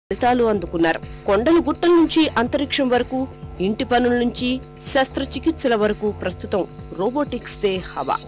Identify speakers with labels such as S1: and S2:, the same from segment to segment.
S1: ఫలితాలు అందుకున్నారు కొండలు గుట్టల నుంచి అంతరిక్షం వరకు ఇంటి పనుల నుంచి శస్త్రచికిత్సల వరకు ప్రస్తుతం రోబోటిక్స్ దే హవా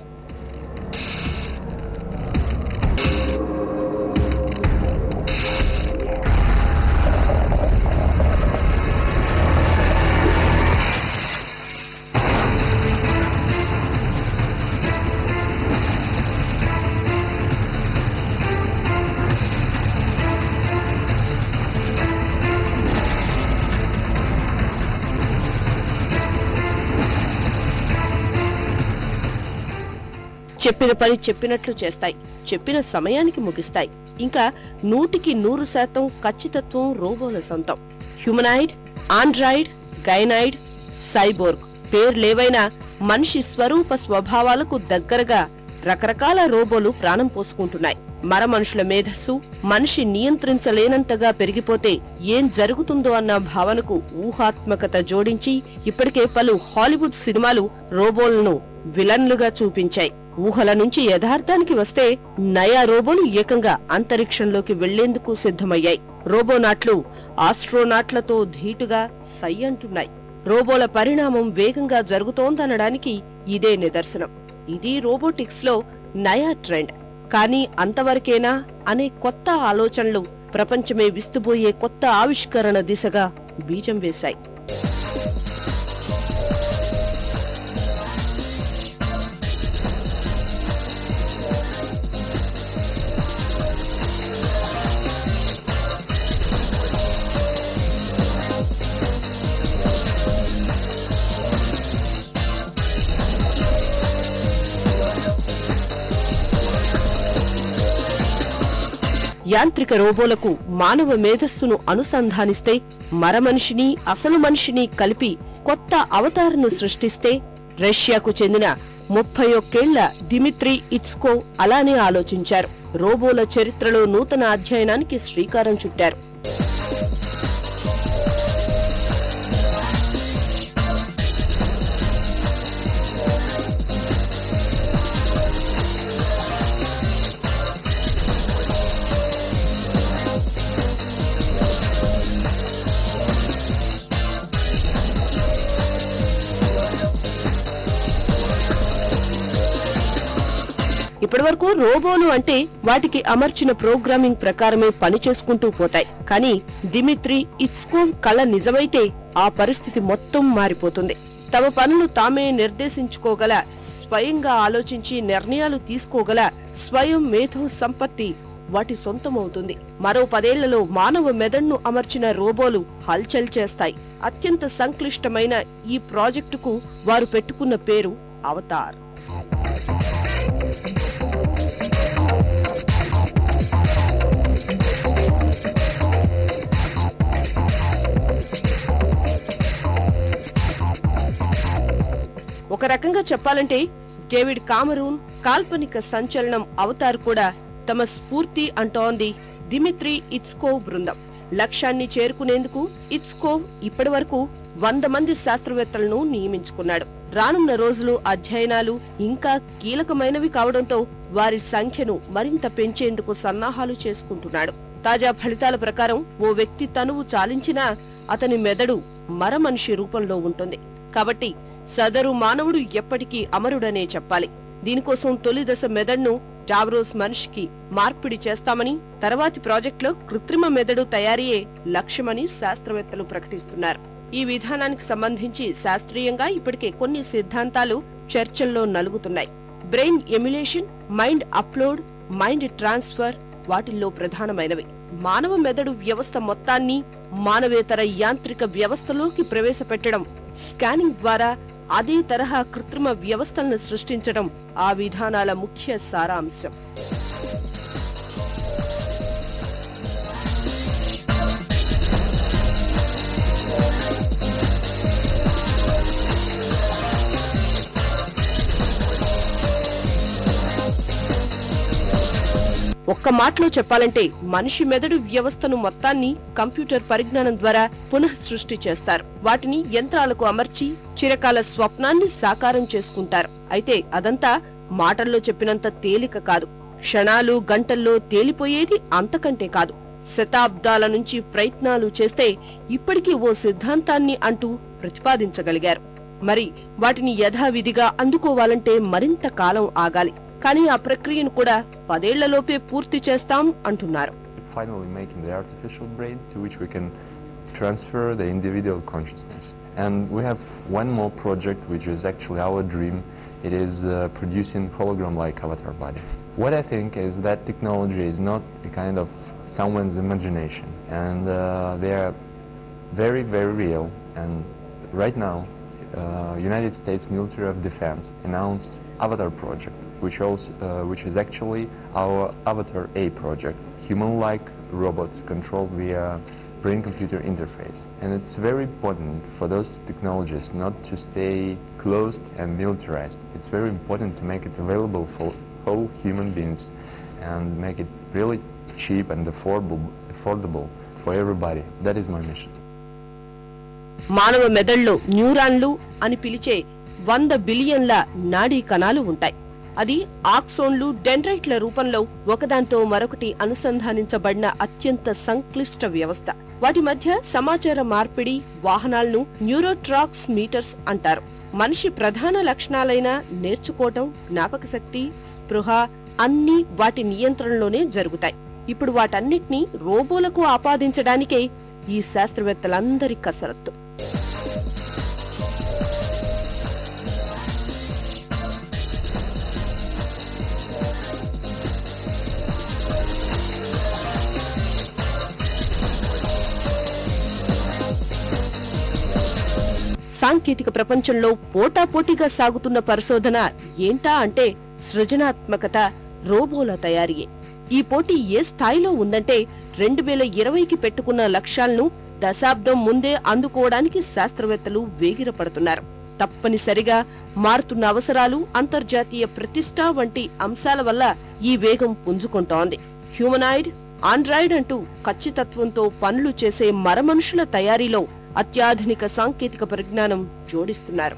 S1: చెప్పిన పని చెప్పినట్లు చేస్తాయి చెప్పిన సమయానికి ముగిస్తాయి ఇంకా నూటికి నూరు శాతం ఖచ్చితత్వం రోబోల సొంతం హ్యూమనాయిడ్ ఆండ్రాయిడ్ గైనాయిడ్ సైబోర్గ్ పేర్లేవైనా మనిషి స్వరూప స్వభావాలకు దగ్గరగా రకరకాల రోబోలు ప్రాణం పోసుకుంటున్నాయి మర మనుషుల మేధస్సు మనిషి నియంత్రించలేనంతగా పెరిగిపోతే ఏం జరుగుతుందో అన్న భావనకు ఊహాత్మకత జోడించి ఇప్పటికే పలు హాలీవుడ్ సినిమాలు రోబోలను విలన్లుగా చూపించాయి ఊహల నుంచి యథార్థానికి వస్తే నయా రోబోలు ఏకంగా అంతరిక్షంలోకి వెళ్లేందుకు సిద్ధమయ్యాయి రోబోనాట్లు ఆస్ట్రోనాట్లతో ధీటుగా సై అంటున్నాయి రోబోల పరిణామం వేగంగా జరుగుతోందనడానికి ఇదే నిదర్శనం ఇది రోబోటిక్స్ లో నయా ట్రెండ్ కానీ అంతవరకేనా అనే కొత్త ఆలోచనలు ప్రపంచమే విస్తుబోయే కొత్త ఆవిష్కరణ దిశగా బీజం వేశాయి యాంత్రిక రోబోలకు మానవ మేధస్సును అనుసంధానిస్తే మరమనిషిని అసలు మనిషిని కలిపి కొత్త అవతారను సృష్టిస్తే రష్యాకు చెందిన ముప్పై ఒక్కేళ్ల దిమిత్రి ఇట్స్కో అలానే ఆలోచించారు రోబోల చరిత్రలో నూతన అధ్యయనానికి శ్రీకారం చుట్టారు ఇప్పటివరకు రోబోలు అంటే వాటికి అమర్చిన ప్రోగ్రామింగ్ ప్రకారమే పని చేసుకుంటూ పోతాయి కానీ దిమిత్రి ఇట్స్కో కళ నిజమైతే ఆ పరిస్థితి మొత్తం మారిపోతుంది తమ పనులు తామే నిర్దేశించుకోగల స్వయంగా ఆలోచించి నిర్ణయాలు తీసుకోగల స్వయం మేధో సంపత్తి వాటి సొంతమవుతుంది మరో పదేళ్లలో మానవ మెదడును అమర్చిన రోబోలు హల్చల్ చేస్తాయి అత్యంత సంక్లిష్టమైన ఈ ప్రాజెక్టుకు వారు పెట్టుకున్న పేరు అవతార్ ఒక రకంగా చెప్పాలంటే డేవిడ్ కామరూన్ కాల్పనిక సంచలనం అవతార్ కూడా తమ స్ఫూర్తి అంటోంది దిమిత్రి ఇట్స్కోవ్ బృందం లక్ష్యాన్ని చేరుకునేందుకు ఇట్స్కోవ్ ఇప్పటి వరకు వంద మంది శాస్త్రవేత్తలను నియమించుకున్నాడు రానున్న రోజులు అధ్యయనాలు ఇంకా కీలకమైనవి కావడంతో వారి సంఖ్యను మరింత పెంచేందుకు సన్నాహాలు చేసుకుంటున్నాడు తాజా ఫలితాల ప్రకారం ఓ వ్యక్తి తనువు చాలించినా అతని మెదడు మర మనిషి రూపంలో ఉంటుంది కాబట్టి సదరు మానవుడు ఎప్పటికీ అమరుడనే చెప్పాలి దీనికోసం తొలి దశ మెదడును డావ్రోస్ మనిషికి మార్పిడి చేస్తామని తర్వాతి ప్రాజెక్టులో కృత్రిమ మెదడు తయారీయే లక్ష్యమని శాస్త్రవేత్తలు ప్రకటిస్తున్నారు ఈ విధానానికి సంబంధించి శాస్త్రీయంగా ఇప్పటికే కొన్ని సిద్ధాంతాలు చర్చల్లో నలుగుతున్నాయి brain emulation mind upload mind transfer వాటిల్లో ప్రధానమైనవి మానవ మెదడు వ్యవస్థ మొత్తాన్ని మానవేతర యాంత్రిక వ్యవస్థలోకి ప్రవేశపెట్టడం స్కానింగ్ ద్వారా అదే తరహా కృత్రిమ వ్యవస్థలను సృష్టించడం ఆ విధానాల ముఖ్య సారాంశం ఒక్క మాటలో చెప్పాలంటే మనిషి మెదడు వ్యవస్థను మొత్తాన్ని కంప్యూటర్ పరిజ్ఞానం ద్వారా పునః సృష్టి చేస్తారు వాటిని యంత్రాలకు అమర్చి చిరకాల స్వప్నాన్ని సాకారం చేసుకుంటారు అయితే అదంతా మాటల్లో చెప్పినంత తేలిక కాదు క్షణాలు గంటల్లో తేలిపోయేది అంతకంటే కాదు శతాబ్దాల నుంచి ప్రయత్నాలు చేస్తే ఇప్పటికీ ఓ సిద్ధాంతాన్ని అంటూ ప్రతిపాదించగలిగారు మరి వాటిని యథావిధిగా అందుకోవాలంటే మరింత కాలం ఆగాలి కానీ ఆ ప్రక్రియను కూడా పదేళ్లలోపే పూర్తి చేస్తాం అంటున్నారు
S2: finally making the artificial brain to which we can transfer the individual consciousness. And we have one more project which is actually our dream. It is uh, producing hologram-like avatar body. What I think is that technology is not a kind of someone's imagination and uh, they are very, very real. And right now, uh, United States Military of Defense announced Avatar project, which also, uh, which is actually our Avatar A project, human-like robots controlled via brain-computer interface. And it's very important for those technologies not to stay closed and militarized. It's very important to make it available for all human beings and make it really cheap and affordable, affordable for everybody. That is my mission.
S1: మానవ మెదడులో న్యూరాన్లు అని పిలిచే వంద బిలియన్ల నాడీ కణాలు ఉంటాయి అది ఆక్సోన్లు డెండ్రైట్ల రూపంలో ఒకదాంతో మరొకటి అనుసంధానించబడిన అత్యంత సంక్లిష్ట వ్యవస్థ వాటి మధ్య సమాచార మార్పిడి వాహనాలను న్యూరోట్రాక్స్ మీటర్స్ అంటారు మనిషి ప్రధాన లక్షణాలైన నేర్చుకోవటం జ్ఞాపక శక్తి స్పృహ అన్నీ వాటి నియంత్రణలోనే జరుగుతాయి ఇప్పుడు వాటన్నిటినీ రోబోలకు ఆపాదించడానికే ఈ శాస్త్రవేత్తలందరి కసరత్తు సాంకేతిక ప్రపంచంలో పోటాపోటీగా సాగుతున్న పరిశోధన ఏంటా అంటే సృజనాత్మకత రోబోల తయారీయే ఈ పోటీ ఏ స్థాయిలో ఉందంటే రెండు వేల ఇరవైకి పెట్టుకున్న లక్ష్యాలను దశాబ్దం ముందే అందుకోవడానికి శాస్త్రవేత్తలు వేగిరపడుతున్నారు తప్పనిసరిగా మారుతున్న అవసరాలు అంతర్జాతీయ ప్రతిష్ట వంటి అంశాల వల్ల ఈ వేగం పుంజుకుంటోంది హ్యూమనాయిడ్ ఆండ్రాయిడ్ అంటూ ఖచ్చితత్వంతో పనులు చేసే మరమనుషుల తయారీలో అత్యాధునిక సాంకేతిక పరిజ్ఞానం జోడిస్తున్నారు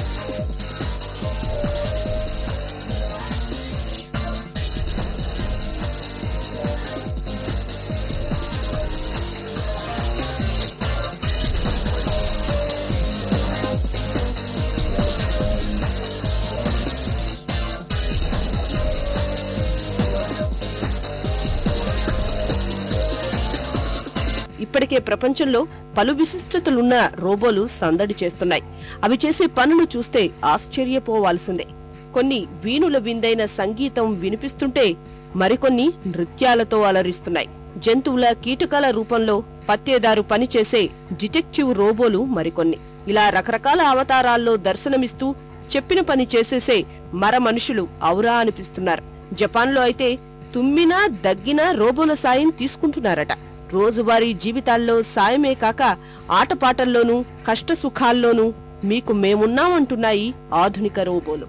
S1: ఇప్పటికే ప్రపంచంలో పలు విశిష్టతలున్న రోబోలు సందడి చేస్తున్నాయి అవి చేసే పనులు చూస్తే ఆశ్చర్యపోవాల్సిందే కొన్ని వీణుల విందైన సంగీతం వినిపిస్తుంటే మరికొన్ని నృత్యాలతో అలరిస్తున్నాయి జంతువుల కీటకాల రూపంలో పత్తేదారు పనిచేసే డిటెక్టివ్ రోబోలు మరికొన్ని ఇలా రకరకాల అవతారాల్లో దర్శనమిస్తూ చెప్పిన పని చేసేసే మర మనుషులు ఔరా అనిపిస్తున్నారు జపాన్లో అయితే తుమ్మినా దగ్గినా రోబోల సాయం తీసుకుంటున్నారట రోజువారీ జీవితాల్లో సాయమే కాక ఆటపాటల్లోనూ కష్టసుఖాల్లోనూ మీకు మేమున్నామంటున్నాయి ఆధునిక రోబోలు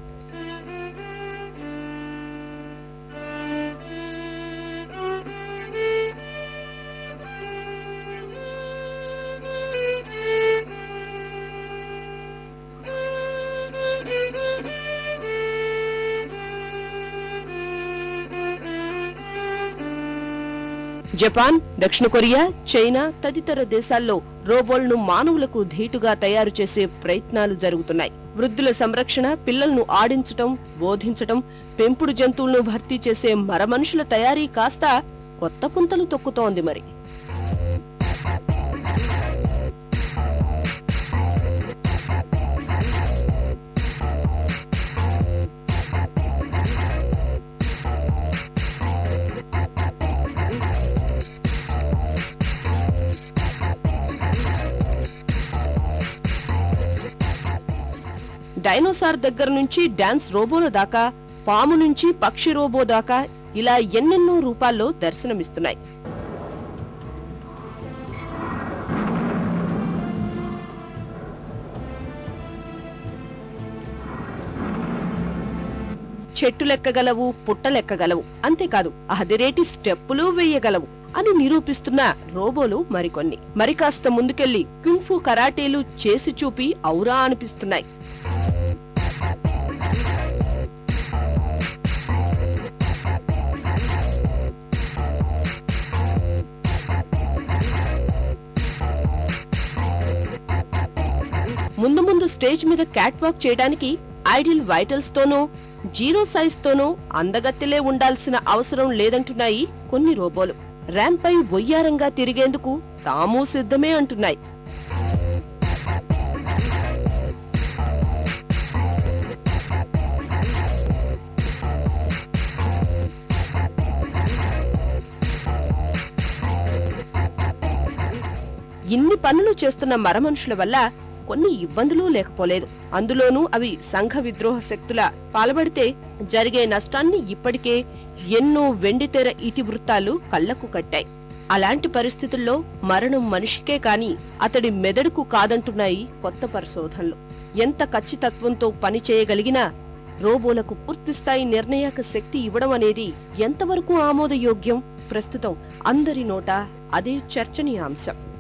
S1: జపాన్ దక్షిణ కొరియా చైనా తదితర దేశాల్లో రోబోలను మానవులకు ధీటుగా తయారు చేసే ప్రయత్నాలు జరుగుతున్నాయి వృద్ధుల సంరక్షణ పిల్లలను ఆడించటం బోధించటం పెంపుడు జంతువులను భర్తీ చేసే మరమనుషుల తయారీ కాస్త కొత్త పుంతలు తొక్కుతోంది మరి డైనోసార్ దగ్గర నుంచి డాన్స్ రోబోల దాకా పాము నుంచి పక్షి రోబో దాకా ఇలా ఎన్నెన్నో రూపాల్లో దర్శనమిస్తున్నాయి చెట్టులెక్కగలవు పుట్టలెక్కగలవు అంతేకాదు అహదిరేటి స్టెప్పులు వేయగలవు అని నిరూపిస్తున్న రోబోలు మరికొన్ని మరి కాస్త ముందుకెళ్లి కుంఫు కరాటేలు చేసి చూపి ఔరా అనిపిస్తున్నాయి ముందు ముందు స్టేజ్ మీద క్యాట్ వాక్ చేయడానికి ఐడిల్ వైటల్స్ తోనో జీరో సైజ్ తోనో అందగత్తెలే ఉండాల్సిన అవసరం లేదంటున్నాయి కొన్ని రోబోలు ర్యాంప్ పై వొయ్యారంగా తిరిగేందుకు తాము సిద్ధమే అంటున్నాయి ఇన్ని పనులు చేస్తున్న మరమనుషుల వల్ల కొన్ని ఇబ్బందులు లేకపోలేదు అందులోనూ అవి సంఘ విద్రోహ శక్తుల పాల్పడితే జరిగే నష్టాన్ని ఇప్పటికే ఎన్నో వెండితెర ఇతివృత్తాలు కళ్లకు కట్టాయి అలాంటి పరిస్థితుల్లో మరణం మనిషికే కాని అతడి మెదడుకు కాదంటున్నాయి కొత్త పరిశోధనలు ఎంత ఖచ్చితత్వంతో పని చేయగలిగినా రోబోలకు పూర్తిస్థాయి నిర్ణయాక శక్తి ఇవ్వడం అనేది ఎంతవరకు ఆమోదయోగ్యం ప్రస్తుతం అందరి నోట అదే చర్చనీయాంశం